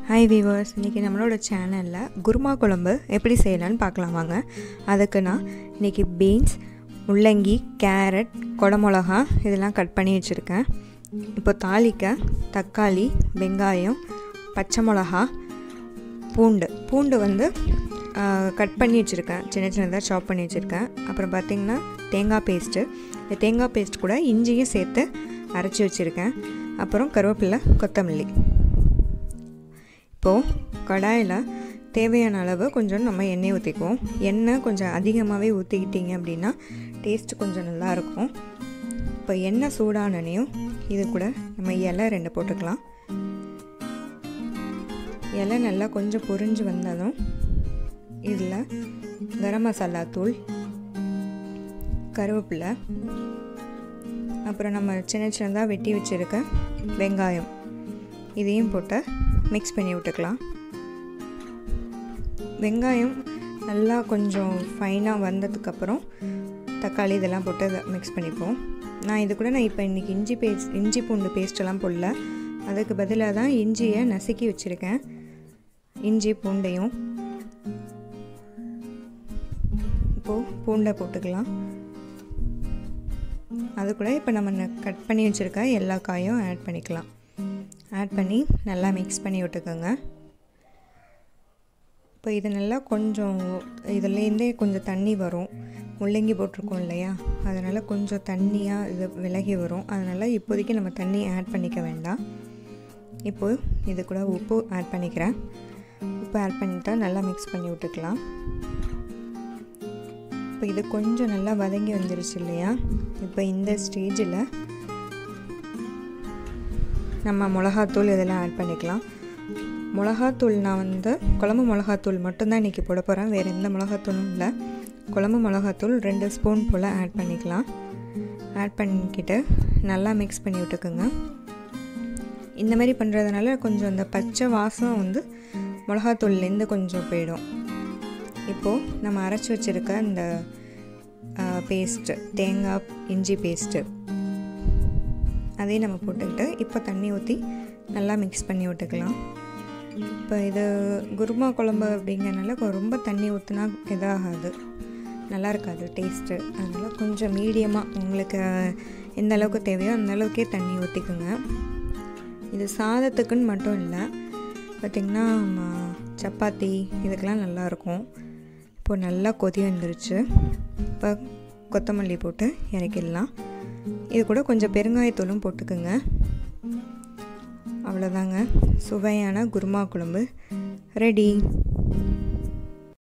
hi viewers இன்றைக்கி நம்மளோட சேனலில் குருமா குழம்பு எப்படி செய்யலான்னு பார்க்கலாம் வாங்க அதுக்கு நான் இன்றைக்கி பீன்ஸ் முள்ளங்கி கேரட் குடமிளகா இதெல்லாம் கட் பண்ணி வச்சுருக்கேன் இப்போ தாளிக்க தக்காளி வெங்காயம் பச்சை மிளகா பூண்டு பூண்டு வந்து கட் பண்ணி வச்சுருக்கேன் சின்ன சின்னதாக சாப் பண்ணி வச்சுருக்கேன் அப்புறம் பார்த்திங்கன்னா தேங்காய் பேஸ்ட்டு இந்த தேங்காய் பேஸ்ட் கூட இஞ்சியும் சேர்த்து அரைச்சி வச்சுருக்கேன் அப்புறம் கருவேப்பிலை கொத்தமல்லி இப்போது கடாயில் தேவையான அளவு கொஞ்சம் நம்ம எண்ணெய் ஊற்றிக்குவோம் எண்ணெய் கொஞ்சம் அதிகமாகவே ஊற்றிக்கிட்டிங்க அப்படின்னா டேஸ்ட் கொஞ்சம் நல்லாயிருக்கும் இப்போ எண்ணெய் சூடானனையும் இது கூட நம்ம இலை ரெண்டு போட்டுக்கலாம் இலை நல்லா கொஞ்சம் பொரிஞ்சு வந்ததும் இதில் கரம் மசாலா தூள் கருவேப்பிலை அப்புறம் நம்ம சின்ன சின்னதாக வெட்டி வச்சுருக்க வெங்காயம் இதையும் போட்டு மிக்ஸ் பண்ணி விட்டுக்கலாம் வெங்காயம் நல்லா கொஞ்சம் ஃபைனாக வந்ததுக்கப்புறம் தக்காளி இதெல்லாம் போட்டு மிக்ஸ் பண்ணிப்போம் நான் இது கூட நான் இப்போ இன்றைக்கி இஞ்சி பேஸ்ட் இஞ்சி பூண்டு பேஸ்ட்டெல்லாம் போடல அதுக்கு பதிலாக தான் இஞ்சியை நசுக்கி வச்சுருக்கேன் இஞ்சி பூண்டையும் இப்போது பூண்டை போட்டுக்கலாம் அது கூட இப்போ நம்ம கட் பண்ணி வச்சுருக்க எல்லா காயும் ஆட் பண்ணிக்கலாம் ஆட் பண்ணி நல்லா மிக்ஸ் பண்ணி விட்டுக்கோங்க இப்போ இது நல்லா கொஞ்சம் இதுலேருந்தே கொஞ்சம் தண்ணி வரும் முள்ளங்கி போட்டிருக்கோம் இல்லையா அதனால் கொஞ்சம் தண்ணியாக இது விலகி வரும் அதனால் இப்போதைக்கு நம்ம தண்ணி ஆட் பண்ணிக்க வேண்டாம் இப்போது இது கூட உப்பு ஆட் பண்ணிக்கிறேன் உப்பு ஆட் பண்ணிட்டா நல்லா மிக்ஸ் பண்ணி விட்டுக்கலாம் இப்போ இது கொஞ்சம் நல்லா வதங்கி வந்துருச்சு இல்லையா இப்போ இந்த ஸ்டேஜில் நம்ம மிளகாத்தூள் இதெல்லாம் ஆட் பண்ணிக்கலாம் மிளகாத்தூள் நான் வந்து குழம்பு மிளகாத்தூள் மட்டும்தான் இன்றைக்கி போட போகிறேன் வேறு எந்த மிளகாத்தூளும் இல்லை குழம்பு மிளகாத்தூள் ரெண்டு ஸ்பூன் போல் ஆட் பண்ணிக்கலாம் ஆட் பண்ணிக்கிட்டு நல்லா மிக்ஸ் பண்ணி விட்டுக்குங்க இந்த மாதிரி பண்ணுறதுனால கொஞ்சம் அந்த பச்சை வாசம் வந்து மிளகாத்தூள்லேருந்து கொஞ்சம் போயிடும் இப்போது நம்ம அரைச்சி வச்சுருக்க இந்த பேஸ்ட்டு தேங்காய் இஞ்சி பேஸ்ட்டு அதையும் நம்ம போட்டுக்கிட்டு இப்போ தண்ணி ஊற்றி நல்லா மிக்ஸ் பண்ணி விட்டுக்கலாம் இப்போ இது குருமா குழம்பு அப்படிங்கிறனால ரொம்ப தண்ணி ஊற்றினா இதாகாது நல்லா இருக்காது டேஸ்ட்டு அதனால் கொஞ்சம் மீடியமாக உங்களுக்கு எந்த அளவுக்கு தேவையோ அந்த அளவுக்கே தண்ணி ஊற்றிக்குங்க இது சாதத்துக்குன்னு மட்டும் இல்லை பார்த்திங்கன்னா சப்பாத்தி இதுக்கெல்லாம் நல்லாயிருக்கும் இப்போது நல்லா கொதி வந்துருச்சு இப்போ கொத்தமல்லி போட்டு இறக்கிடலாம் இது கூட கொஞ்சம் பெருங்காயத்தூளும் போட்டுக்குங்க அவ்வளோதாங்க சுவையான குருமா குழம்பு ரெடி